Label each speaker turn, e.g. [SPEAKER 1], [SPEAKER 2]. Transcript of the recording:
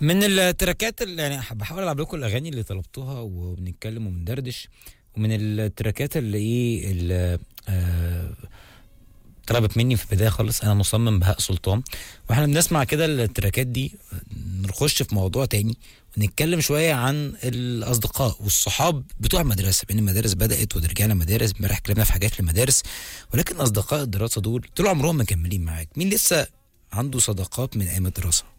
[SPEAKER 1] من التراكات اللي يعني بحاول العب لكم الاغاني اللي طلبتوها وبنتكلم وبندردش ومن التراكات اللي ايه اللي آه طلبت مني في البدايه خالص انا مصمم بهاء سلطان واحنا بنسمع كده التراكات دي نخش في موضوع تاني ونتكلم شويه عن الاصدقاء والصحاب بتوع المدرسه بين المدارس بدات ورجعنا مدارس امبارح اتكلمنا في حاجات المدارس ولكن اصدقاء الدراسه دول طول عمرهم مكملين معاك مين لسه عنده صداقات من ايام الدراسه